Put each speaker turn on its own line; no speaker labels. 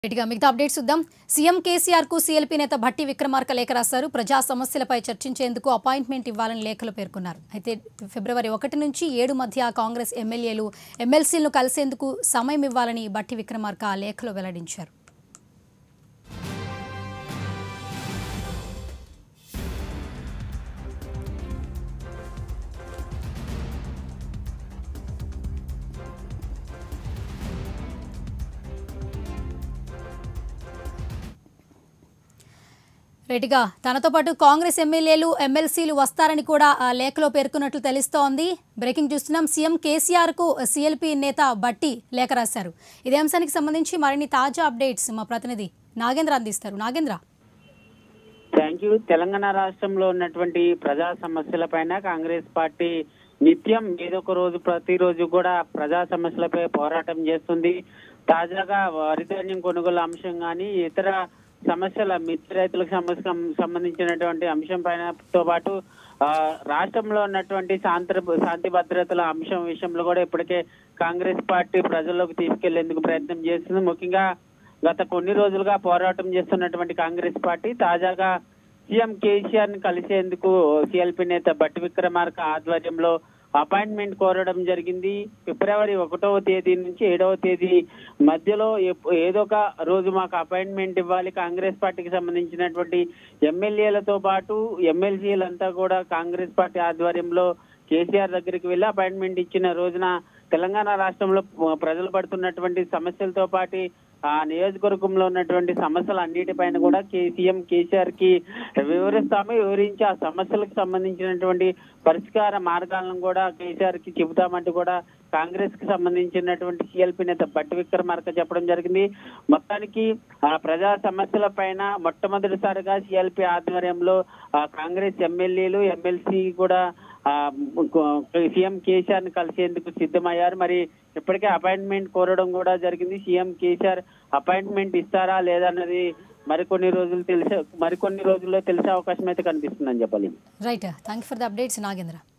ఇటుగా మిగతా అప్డేట్స్ చూద్దాం సీఎం కేసీఆర్ కు సీఎల్పీ నేత భట్టి విక్రమార్క లేఖ రాశారు ప్రజా సమస్యలపై చర్చించేందుకు అపాయింట్మెంట్ ఇవ్వాలని లేఖలో పేర్కొన్నారు అయితే ఫిబ్రవరి ఒకటి నుంచి ఏడు మధ్య కాంగ్రెస్ ఎమ్మెల్యేలు ఎమ్మెల్సీలను కలిసేందుకు సమయం ఇవ్వాలని భట్టి విక్రమార్క ఆ లేఖలో వెల్లడించారు రెడ్డిగా తనతో పాటు కాంగ్రెస్ ఎమ్మెల్యేలు ఎమ్మెల్సీలు వస్తారని కూడా ఆ లేఖలో పేర్కొన్నట్లు తెలుస్తోంది బ్రేకింగ్ చూస్తున్నాం సీఎం కేసీఆర్ కు సీఎల్పీ నేత బట్టి లేఖ రాశారు ఇదే అంశానికి సంబంధించి మరిన్ని తాజా అప్డేట్స్ మా ప్రతినిధి నాగేంద్ర అందిస్తారు నాగేంద్ర
థ్యాంక్ యూ తెలంగాణ రాష్ట్రంలో ఉన్నటువంటి ప్రజా సమస్యలపైన కాంగ్రెస్ పార్టీ నిత్యం ఏదో ఒక రోజు ప్రతిరోజు కూడా ప్రజా సమస్యలపై పోరాటం చేస్తుంది తాజాగా వరి ధాన్యం కొనుగోలు అంశం కానీ ఇతర సమస్యల మిర్చి రైతులకు సమస్య సంబంధించినటువంటి అంశం పైన తో పాటు ఆ, రాష్ట్రంలో ఉన్నటువంటి శాంతి శాంతి భద్రతల అంశం విషయంలో కూడా ఇప్పటికే కాంగ్రెస్ పార్టీ ప్రజల్లోకి తీసుకెళ్లేందుకు ప్రయత్నం చేస్తుంది ముఖ్యంగా గత కొన్ని రోజులుగా పోరాటం చేస్తున్నటువంటి కాంగ్రెస్ పార్టీ తాజాగా సీఎం కేసీఆర్ ని కలిసేందుకు సిఎల్పి నేత బట్టి విక్రమార్క ఆధ్వర్యంలో అపాయింట్మెంట్ కోరడం జరిగింది ఫిబ్రవరి ఒకటవ తేదీ నుంచి ఏడవ తేదీ మధ్యలో ఎప్- ఏదో ఒక రోజు మాకు అపాయింట్మెంట్ ఇవ్వాలి కాంగ్రెస్ పార్టీకి సంబంధించినటువంటి ఎమ్మెల్యేలతో పాటు ఎమ్మెల్సీలంతా కూడా కాంగ్రెస్ పార్టీ ఆధ్వర్యంలో కేసీఆర్ దగ్గరికి వెళ్ళి అపాయింట్మెంట్ ఇచ్చిన రోజున తెలంగాణ రాష్ట్రంలో ప్రజలు పడుతున్నటువంటి సమస్యలతో పాటు ఆ నియోజకవర్గంలో ఉన్నటువంటి సమస్యలు అన్నిటిపైన కూడా కే సీఎం కేసీఆర్ కి వివరిస్తాము వివరించి ఆ సమస్యలకు సంబంధించినటువంటి పరిష్కార మార్గాలను కూడా కేసీఆర్ కి చెబుతామంటూ కూడా కాంగ్రెస్ కి సంబంధించినటువంటి సిఎల్పి నేత బట్టి విక్రమార్క చెప్పడం జరిగింది మొత్తానికి ఆ ప్రజా సమస్యల పైన మొట్టమొదటిసారిగా సిఎల్పి ఆధ్వర్యంలో ఆ కాంగ్రెస్ ఎమ్మెల్యేలు ఎమ్మెల్సీ కూడా ఆ సీఎం కేసీఆర్ ని కలిసేందుకు సిద్ధమయ్యారు మరి ఇప్పటికే అపాయింట్మెంట్ కోరడం కూడా జరిగింది సీఎం కేసీఆర్ అపాయింట్మెంట్ ఇస్తారా లేదా అన్నది మరికొన్ని రోజులు తెలిసే మరికొన్ని రోజుల్లో తెలిసే అవకాశం అయితే కనిపిస్తుందని చెప్పాలి
right thank for the updates Nagendra